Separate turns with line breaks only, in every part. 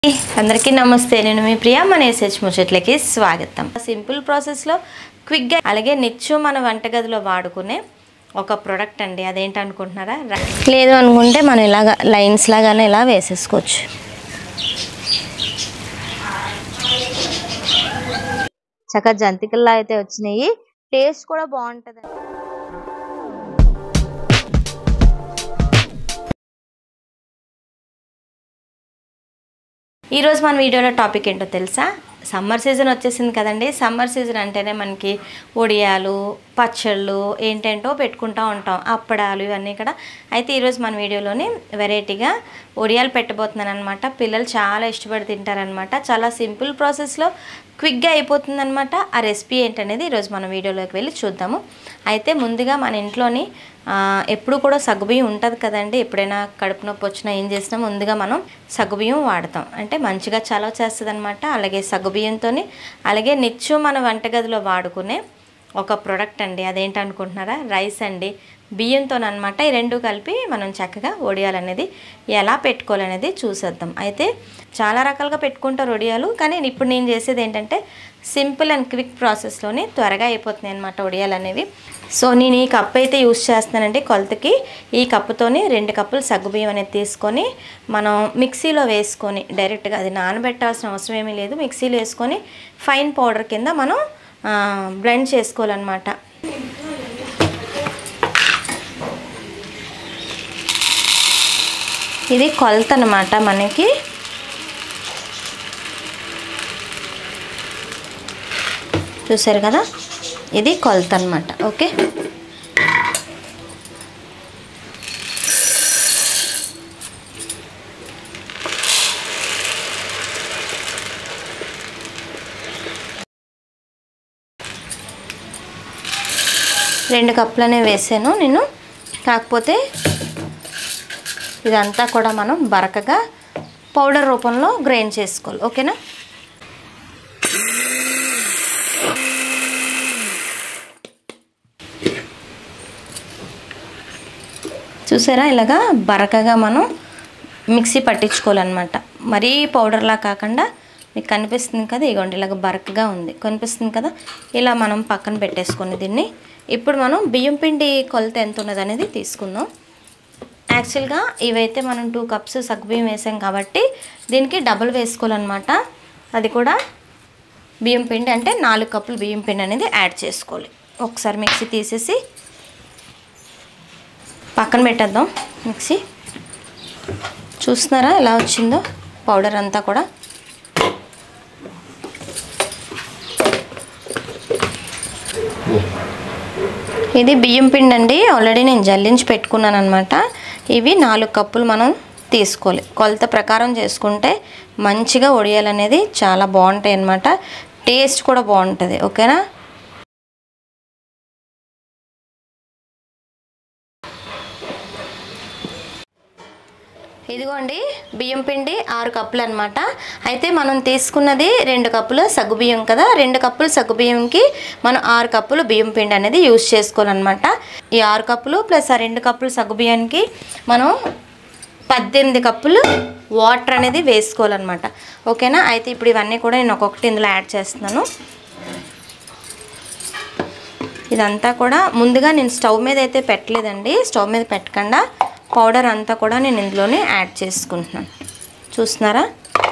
అందరికీ నమస్తే నేను మీ ప్రియా మన ఎస్హెచ్ ముచ్చట్లకి స్వాగతం సింపుల్ ప్రాసెస్లో క్విక్గా అలాగే నిత్యం మన వంటగదిలో వాడుకునే ఒక ప్రోడక్ట్ అండి అదేంటి అనుకుంటున్నారా ర- లేదు అనుకుంటే మనం ఇలాగా లైన్స్ లాగానే ఇలా వేసేసుకోవచ్చు చక్కగా జంతికల్లా అయితే వచ్చినాయి టేస్ట్ కూడా బాగుంటుంది ఈరోజు మన వీడియోలో టాపిక్ ఏంటో తెలుసా సమ్మర్ సీజన్ వచ్చేసింది కదండి సమ్మర్ సీజన్ అంటేనే మనకి ఒడియాలు పచ్చళ్ళు ఏంటేంటో పెట్టుకుంటూ ఉంటాం అప్పడాలు ఇవన్నీ కూడా అయితే ఈరోజు మన వీడియోలోని వెరైటీగా ఒడియాలు పెట్టబోతున్నాను అనమాట పిల్లలు చాలా ఇష్టపడి తింటారనమాట చాలా సింపుల్ ప్రాసెస్లో క్విక్గా అయిపోతుందన్నమాట ఆ రెసిపీ ఏంటనేది ఈరోజు మన వీడియోలోకి వెళ్ళి చూద్దాము అయితే ముందుగా మన ఇంట్లోని ఆ, ఎప్పుడు కూడా సగ్గుబియ్యం ఉంటుంది కదండి ఎప్పుడైనా కడుపు నొప్పి వచ్చినా ఏం చేసినా ముందుగా మనం సగ్గుబియ్యం వాడతాం అంటే మంచిగా చలవ చేస్తుంది అనమాట అలాగే సగ్గుబియ్యంతో అలాగే నిత్యం మన వంటగదిలో వాడుకునే ఒక ప్రోడక్ట్ అండి అదేంటి అనుకుంటున్నారా రైస్ అండి బియ్యంతో అనమాట ఈ రెండు కలిపి మనం చక్కగా ఒడియాలనేది ఎలా పెట్టుకోవాలనేది చూసేద్దాం అయితే చాలా రకాలుగా పెట్టుకుంటారు ఒడియాలు కానీ ఇప్పుడు నేను చేసేది ఏంటంటే సింపుల్ అండ్ క్విక్ ప్రాసెస్లోనే త్వరగా అయిపోతున్నాయి అనమాట ఒడియాలు అనేవి సో నేను ఈ కప్ అయితే యూస్ చేస్తున్నానండి కొలతకి ఈ కప్పుతోని రెండు కప్పులు సగ్గుబియ్యం అనేది తీసుకొని మనం మిక్సీలో వేసుకొని డైరెక్ట్గా అది నానబెట్టాల్సిన అవసరం ఏమీ లేదు మిక్సీలో వేసుకొని ఫైన్ పౌడర్ కింద మనం బ్లెండ్ చేసుకోవాలన్నమాట ఇది కొలత అనమాట మనకి చూసారు కదా ఇది కొలత అనమాట ఓకే రెండు కప్పులనే వేసాను నేను కాకపోతే ఇదంతా కూడా మనం బరకగా పౌడర్ రూపంలో గ్రైండ్ చేసుకోవాలి ఓకేనా చూసారా ఇలాగా బరకగా మనం మిక్సీ పట్టించుకోవాలన్నమాట మరీ పౌడర్లా కాకుండా మీకు కనిపిస్తుంది కదా ఇగోండి ఇలాగ బరకగా ఉంది కనిపిస్తుంది కదా ఇలా మనం పక్కన పెట్టేసుకొని దీన్ని ఇప్పుడు మనం బియ్యం పిండి కొలత ఎంత ఉన్నది అనేది తీసుకుందాం యాక్చువల్గా ఇవైతే మనం టూ కప్స్ సగ్గుబియ్యం వేసాం కాబట్టి దీనికి డబుల్ వేసుకోవాలన్నమాట అది కూడా బియ్యం పిండి అంటే నాలుగు కప్పులు బియ్యం పిండి అనేది యాడ్ చేసుకోవాలి ఒకసారి మిక్సీ తీసేసి పక్కన పెట్టేద్దాం మిక్సీ చూస్తున్నారా ఎలా వచ్చిందో పౌడర్ అంతా కూడా ఇది బియ్యం పిండి అండి ఆల్రెడీ నేను జల్లించి పెట్టుకున్నాను అనమాట ఇవి నాలుగు కప్పులు మనం తీసుకోవాలి కొలత ప్రకారం చేసుకుంటే మంచిగా ఒడియాలనేది చాలా బాగుంటాయి అన్నమాట టేస్ట్ కూడా బాగుంటుంది ఓకేనా ఇదిగోండి బియ్యం పిండి ఆరు కప్పులు అనమాట అయితే మనం తీసుకున్నది రెండు కప్పులు సగ్గుబియ్యం కదా రెండు కప్పులు సగ్గుబియ్యంకి మనం ఆరు కప్పులు బియ్యం పిండి అనేది యూజ్ చేసుకోవాలన్నమాట ఈ ఆరు కప్పులు ప్లస్ ఆ రెండు కప్పులు సగ్గుబియ్యానికి మనం పద్దెనిమిది కప్పులు వాటర్ అనేది వేసుకోవాలన్నమాట ఓకేనా అయితే ఇప్పుడు ఇవన్నీ కూడా నేను ఒక్కొక్కటి ఇందులో యాడ్ చేస్తున్నాను ఇదంతా కూడా ముందుగా నేను స్టవ్ మీద అయితే పెట్టలేదండి స్టవ్ మీద పెట్టకుండా పౌడర్ అంతా కూడా నేను ఇందులోనే యాడ్ చేసుకుంటున్నాను చూస్తున్నారా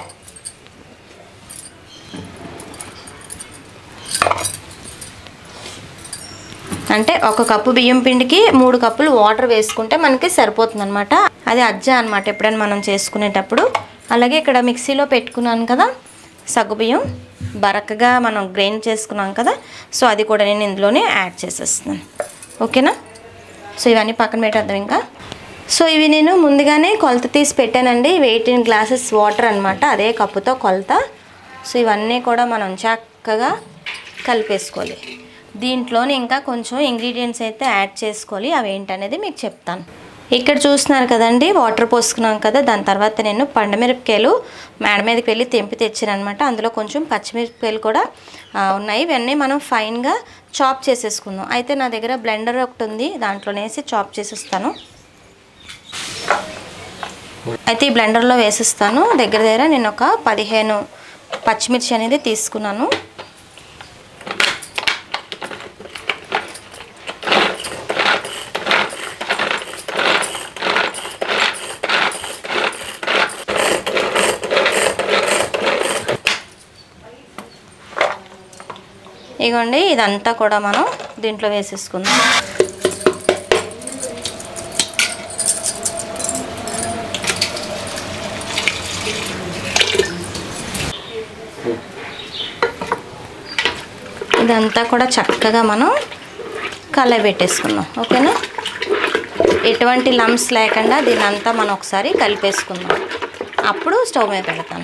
అంటే ఒక కప్పు బియ్యం పిండికి మూడు కప్పులు వాటర్ వేసుకుంటే మనకి సరిపోతుంది అనమాట అది అజ్జా అనమాట ఎప్పుడైనా మనం చేసుకునేటప్పుడు అలాగే ఇక్కడ మిక్సీలో పెట్టుకున్నాను కదా సగ్గుబియ్యం బరకగా మనం గ్రైండ్ చేసుకున్నాం కదా సో అది కూడా నేను ఇందులోనే యాడ్ చేసేస్తున్నాను ఓకేనా సో ఇవన్నీ పక్కన పెట్టేద్దాం ఇంకా సో ఇవి నేను ముందుగానే కొలత తీసి పెట్టానండి ఎయిటీన్ గ్లాసెస్ వాటర్ అనమాట అదే కప్పుతో కొలత సో ఇవన్నీ కూడా మనం చక్కగా కలిపేసుకోవాలి దీంట్లోనే ఇంకా కొంచెం ఇంగ్రీడియంట్స్ అయితే యాడ్ చేసుకోవాలి అవి ఏంటనేది మీకు చెప్తాను ఇక్కడ చూస్తున్నారు కదండి వాటర్ పోసుకున్నాం కదా దాని తర్వాత నేను పండుమిరపకాయలు మేడ మీదకి వెళ్ళి తెంపి తెచ్చాను అనమాట అందులో కొంచెం పచ్చిమిరపకాయలు కూడా ఆ, ఉన్నాయి ఇవన్నీ మనం ఫైన్గా చాప్ చేసేసుకుందాం అయితే నా దగ్గర బ్లెండర్ ఒకటి ఉంది దాంట్లోనేసి చాప్ చేసేస్తాను అయితే ఈ బ్లెండర్లో వేసిస్తాను దగ్గర దగ్గర నేను ఒక పదిహేను పచ్చిమిర్చి అనేది తీసుకున్నాను ఇగోండి ఇదంతా కూడా మనం దీంట్లో వేసేసుకుందాం ఇదంతా కూడా చక్కగా మనం కలబెట్టేసుకుందాం ఓకేనా ఎటువంటి లమ్స్ లేకుండా దీని అంతా మనం ఒకసారి కలిపేసుకుందాం అప్పుడు స్టవ్ మీద పెడతాను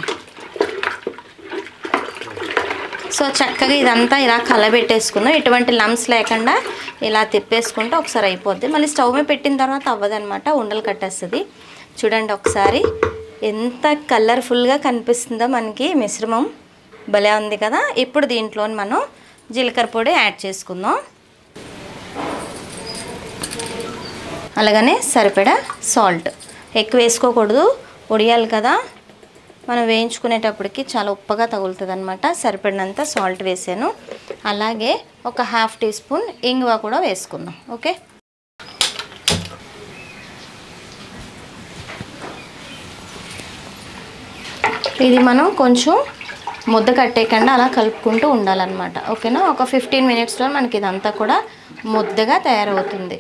సో చక్కగా ఇదంతా ఇలా కలబెట్టేసుకుందాం ఎటువంటి లమ్స్ లేకుండా ఇలా తిప్పేసుకుంటే ఒకసారి అయిపోద్ది మళ్ళీ స్టవ్ మీద పెట్టిన తర్వాత అవ్వదనమాట ఉండలు కట్టేస్తుంది చూడండి ఒకసారి ఎంత కలర్ఫుల్గా కనిపిస్తుందో మనకి మిశ్రమం భలే ఉంది కదా ఇప్పుడు దీంట్లో మనం జీలకర్ర పొడి యాడ్ చేసుకుందాం అలాగనే సరిపడా సాల్ట్ ఎక్కువ వేసుకోకూడదు ఉడియాలి కదా మనం వేయించుకునేటప్పటికి చాలా ఉప్పగా తగులుతుంది అనమాట సరిపడినంత సాల్ట్ వేసాను అలాగే ఒక హాఫ్ టీ స్పూన్ ఇంగువ కూడా వేసుకుందాం ఓకే ఇది మనం కొంచెం ముద్ద కట్టేయకుండా అలా కలుపుకుంటూ ఉండాలన్నమాట ఓకేనా ఒక ఫిఫ్టీన్ మినిట్స్లో మనకి ఇదంతా కూడా ముద్దగా తయారవుతుంది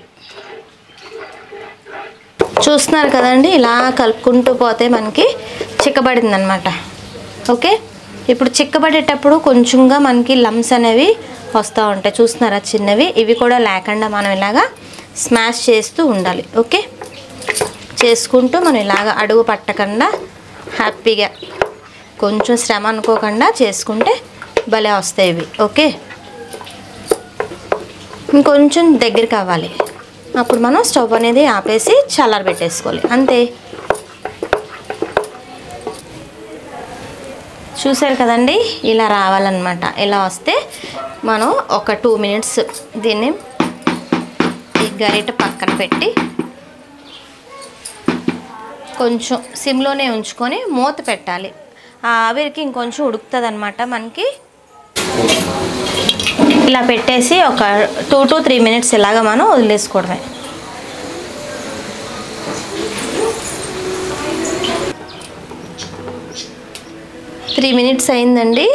చూస్తున్నారు కదండి ఇలా కలుపుకుంటూ పోతే మనకి చిక్కబడింది అనమాట ఓకే ఇప్పుడు చిక్కబడేటప్పుడు కొంచెంగా మనకి లమ్స్ అనేవి వస్తూ ఉంటాయి చూస్తున్నారా చిన్నవి ఇవి కూడా లేకుండా మనం ఇలాగా స్మాష్ చేస్తూ ఉండాలి ఓకే చేసుకుంటూ మనం ఇలాగ అడుగు పట్టకుండా హ్యాపీగా కొంచెం శ్రమ అనుకోకుండా చేసుకుంటే భలే వస్తాయి ఇవి ఓకే ఇంకొంచెం దగ్గరికి అవ్వాలి అప్పుడు మనం స్టవ్ అనేది ఆపేసి చల్లారబెట్టేసుకోవాలి అంతే చూసారు కదండి ఇలా రావాలన్నమాట ఇలా వస్తే మనం ఒక టూ మినిట్స్ దీన్ని ఈ గరిట పక్కన పెట్టి కొంచెం సిమ్లోనే ఉంచుకొని మూత పెట్టాలి ఆ ఆవిరికి ఇంకొంచెం ఉడుకుతుంది అనమాట మనకి ఇలా పెట్టేసి ఒక టూ టు త్రీ మినిట్స్ ఇలాగ మనం వదిలేసుకోవడమే త్రీ మినిట్స్ అయిందండి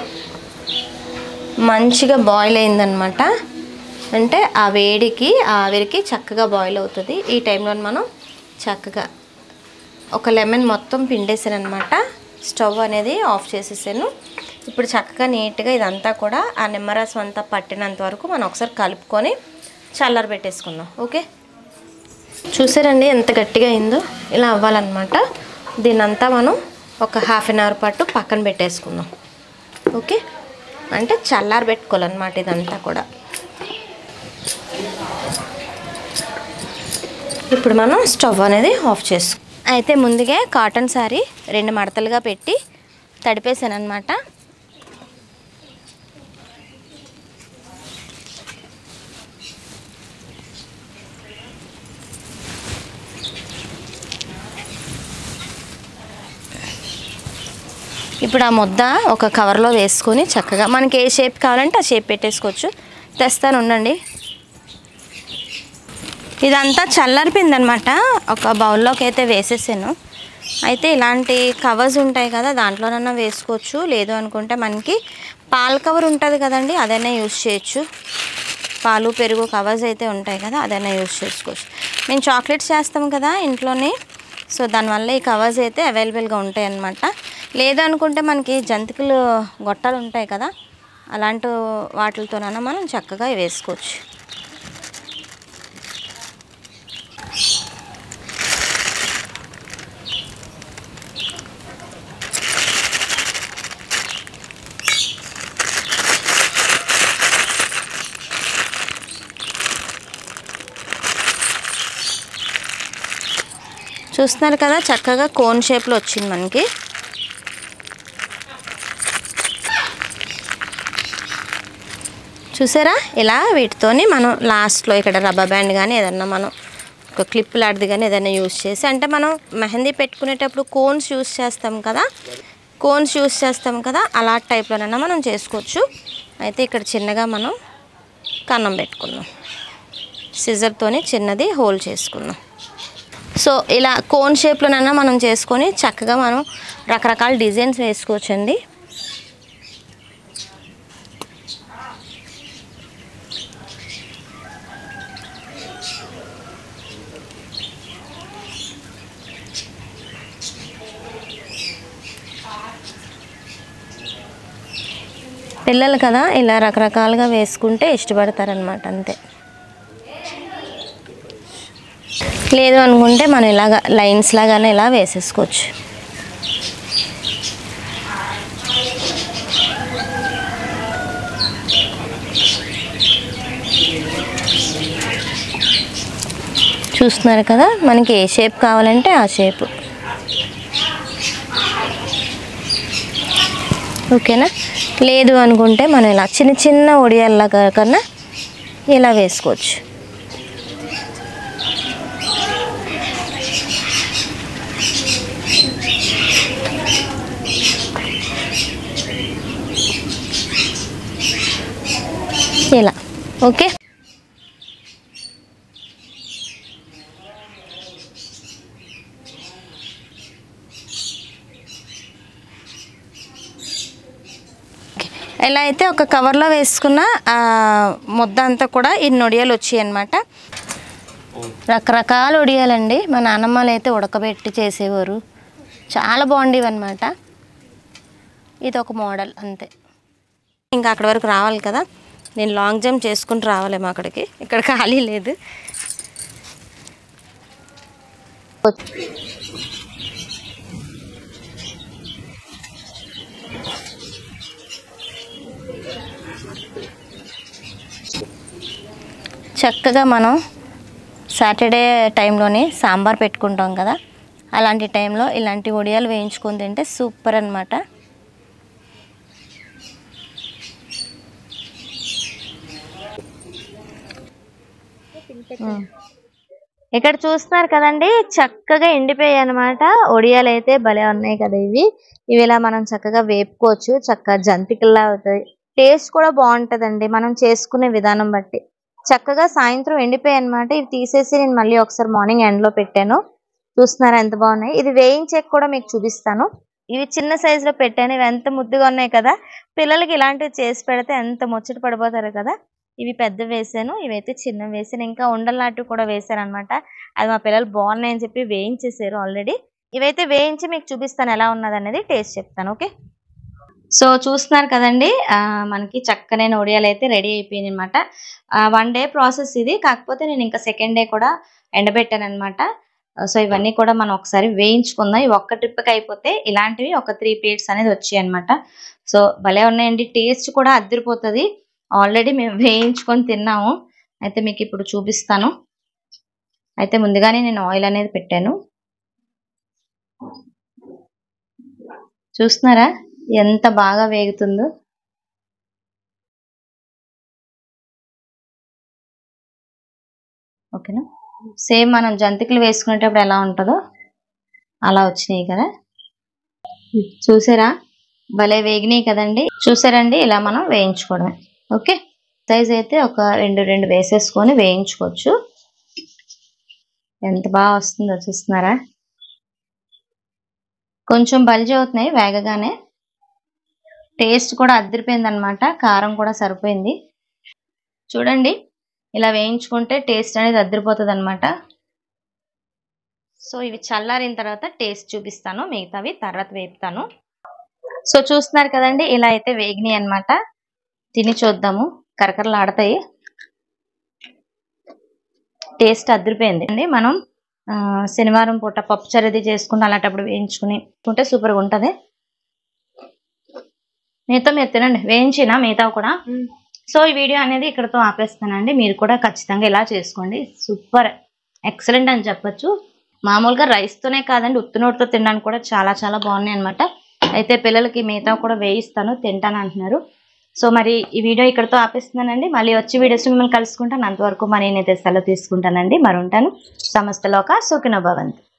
మంచిగా బాయిల్ అయిందనమాట అంటే ఆ వేడికి ఆ ఆవిరికి చక్కగా బాయిల్ అవుతుంది ఈ టైంలో మనం చక్కగా ఒక లెమన్ మొత్తం పిండేసాను అనమాట స్టవ్ అనేది ఆఫ్ చేసేసాను ఇప్పుడు చక్కగా నీట్గా ఇదంతా కూడా ఆ నిమ్మరసం అంతా పట్టినంత వరకు మనం ఒకసారి కలుపుకొని చల్లార పెట్టేసుకుందాం ఓకే చూసారండి ఎంత గట్టిగా అయిందో ఇలా అవ్వాలన్నమాట దీన్నంతా మనం ఒక హాఫ్ అన్ అవర్ పాటు పక్కన పెట్టేసుకుందాం ఓకే అంటే చల్లారి పెట్టుకోవాలన్నమాట ఇదంతా కూడా ఇప్పుడు మనం స్టవ్ అనేది ఆఫ్ చేసుకో అయితే ముందుగా కాటన్ శారీ రెండు మడతలుగా పెట్టి తడిపేసాను అనమాట ఇప్పుడు ఆ ముద్ద ఒక కవర్లో వేసుకొని చక్కగా మనకి ఏ షేప్ కావాలంటే ఆ షేప్ పెట్టేసుకోవచ్చు తెస్తాను ఉండండి ఇదంతా చల్లారిపోయిందనమాట ఒక బౌల్లోకి అయితే వేసేసాను అయితే ఇలాంటి కవర్స్ ఉంటాయి కదా దాంట్లోనన్నా వేసుకోవచ్చు లేదు అనుకుంటే మనకి పాల కవర్ ఉంటుంది కదండి అదైనా యూస్ చేయొచ్చు పాలు పెరుగు కవర్స్ అయితే ఉంటాయి కదా అదైనా యూస్ చేసుకోవచ్చు మేము చాక్లెట్స్ చేస్తాం కదా ఇంట్లోనే సో దానివల్ల ఈ కవర్స్ అయితే అవైలబుల్గా ఉంటాయి అన్నమాట లేదనుకుంటే మనకి జంతికలు గొట్టాలు ఉంటాయి కదా అలాంటి వాటితోనైనా మనం చక్కగా వేసుకోవచ్చు చూస్తున్నారు కదా చక్కగా కోన్ షేప్లో వచ్చింది మనకి చూసారా ఇలా వీటితోని మనం లాస్ట్లో ఇక్కడ రబ్బర్ బ్యాండ్ కానీ ఏదన్నా మనం ఒక క్లిప్ లాంటిది కానీ ఏదైనా యూస్ చేసి అంటే మనం మెహందీ పెట్టుకునేటప్పుడు కోన్స్ యూస్ చేస్తాం కదా కోన్స్ యూస్ చేస్తాం కదా అలా టైప్లోనైనా మనం చేసుకోవచ్చు అయితే ఇక్కడ చిన్నగా మనం కన్నం పెట్టుకుందాం సిజర్తోని చిన్నది హోల్ చేసుకుందాం సో ఇలా కోన్ షేప్లోనైనా మనం చేసుకొని చక్కగా మనం రకరకాల డిజైన్స్ వేసుకోవచ్చండి పిల్లలు కదా ఇలా రకరకాలుగా వేసుకుంటే ఇష్టపడతారనమాట అంతే లేదు అనుకుంటే మనం ఇలాగా లైన్స్ లాగానే ఇలా వేసేసుకోవచ్చు చూస్తున్నారు కదా మనకి ఏ షేప్ కావాలంటే ఆ షేప్ ఓకేనా లేదు అనుకుంటే మనం ఇలా చిన్న చిన్న ఒడియాల్లాగా కన్నా ఇలా వేసుకోవచ్చు ఇలా ఓకే ఎలా అయితే ఒక కవర్లో వేసుకున్న ఆ, ముద్ద అంతా కూడా ఈ నొడియాలు వచ్చాయి అన్నమాట రకరకాల ఒడియాలండి మా నాన్నమ్మలు అయితే ఉడకబెట్టి చేసేవారు చాలా బాగుండేవి అనమాట ఇది ఒక మోడల్ అంతే ఇంకా అక్కడి వరకు రావాలి కదా నేను లాంగ్ జంప్ చేసుకుంటూ రావాలేమో అక్కడికి ఇక్కడ ఖాళీ లేదు చక్కగా మనం సాటర్డే టైంలోని సాంబార్ పెట్టుకుంటాం కదా అలాంటి టైంలో ఇలాంటి వడియాలు వేయించుకొని తింటే సూపర్ అనమాట ఇక్కడ చూస్తున్నారు కదండి చక్కగా ఎండిపోయాయి అనమాట ఒడియాలు అయితే భలే ఉన్నాయి కదా ఇవి ఇవి ఇలా మనం చక్కగా వేపుకోవచ్చు చక్కగా జంతికల్లా అవుతాయి టేస్ట్ కూడా బాగుంటదండి మనం చేసుకునే విధానం బట్టి చక్కగా సాయంత్రం ఎండిపోయాయి అనమాట ఇవి తీసేసి నేను మళ్ళీ ఒకసారి మార్నింగ్ ఎండ్ లో పెట్టాను చూస్తున్నారా ఎంత బాగున్నాయి ఇది వేయించాక కూడా మీకు చూపిస్తాను ఇవి చిన్న సైజులో పెట్టాను ఇవి ఎంత ముద్దుగా ఉన్నాయి కదా పిల్లలకి ఇలాంటివి చేసి పెడితే ఎంత ముచ్చట పడిపోతారు కదా ఇవి పెద్ద వేసాను ఇవైతే చిన్న వేసాను ఇంకా ఉండలాంటివి కూడా వేసాను అనమాట అది మా పిల్లలు బాగున్నాయని చెప్పి వేయించేసారు ఆల్రెడీ ఇవైతే వేయించి మీకు చూపిస్తాను ఎలా ఉన్నది అనేది టేస్ట్ చెప్తాను ఓకే సో చూస్తున్నారు కదండి ఆ, మనకి చక్కనైన ఒడియాలు అయితే రెడీ అయిపోయింది అనమాట వన్ డే ప్రాసెస్ ఇది కాకపోతే నేను ఇంకా సెకండ్ డే కూడా ఎండబెట్టాను అనమాట సో ఇవన్నీ కూడా మనం ఒకసారి వేయించుకుందాం ఇవి ఒక్క ట్రిప్కి అయిపోతే ఇలాంటివి ఒక త్రీ ప్లేట్స్ అనేది వచ్చాయి అనమాట సో భలే ఉన్నాయండి టేస్ట్ కూడా అద్దరిపోతుంది ఆల్రెడీ మేము వేయించుకొని తిన్నాము అయితే మీకు ఇప్పుడు చూపిస్తాను అయితే ముందుగానే నేను ఆయిల్ అనేది పెట్టాను చూస్తున్నారా ఎంత బాగా వేగుతుందో ఓకేనా సేమ్ మనం జంతికలు వేసుకునేటప్పుడు ఎలా ఉంటుందో అలా వచ్చినాయి కదా చూసారా భలే వేగినాయి కదండి చూసారండి ఇలా మనం వేయించుకోవడమే ఓకే సైజ్ అయితే ఒక రెండు రెండు వేసేసుకొని వేయించుకోవచ్చు ఎంత బాగా వస్తుందో చూస్తున్నారా కొంచెం బలిజి అవుతున్నాయి వేగగానే టేస్ట్ కూడా అద్దరిపోయింది అనమాట కారం కూడా సరిపోయింది చూడండి ఇలా వేయించుకుంటే టేస్ట్ అనేది అద్దరిపోతుంది అనమాట సో ఇవి చల్లారిన తర్వాత టేస్ట్ చూపిస్తాను మిగతావి తర్వాత వేపుతాను సో చూస్తున్నారు కదండి ఇలా అయితే వేగినాయి అనమాట తిని చూద్దాము కరకరలు ఆడతాయి టేస్ట్ అదిరిపోయింది అండి మనం ఆ, శనివారం పూట పప్పు చరది చేసుకుని అలాంటప్పుడు వేయించుకుని ఉంటే సూపర్గా ఉంటుంది మిగతా మీరు తినండి వేయించిన మిగతా కూడా సో ఈ వీడియో అనేది ఇక్కడతో ఆపేస్తానండి మీరు కూడా ఖచ్చితంగా ఇలా చేసుకోండి సూపర్ ఎక్సలెంట్ అని చెప్పొచ్చు మామూలుగా రైస్తోనే కాదండి ఉత్తునోటితో తినడానికి కూడా చాలా చాలా బాగున్నాయి అనమాట అయితే పిల్లలకి మిగతా కూడా వేయిస్తాను తింటాను అంటున్నారు
సో మరి ఈ వీడియో ఇక్కడతో ఆపేస్తున్నానండి మళ్ళీ వచ్చి వీడియోస్ మిమ్మల్ని కలుసుకుంటాను అంతవరకు మరి నేనైతే సెలవు తీసుకుంటానండి మరి ఉంటాను సమస్తలోక సుఖినో భవంతు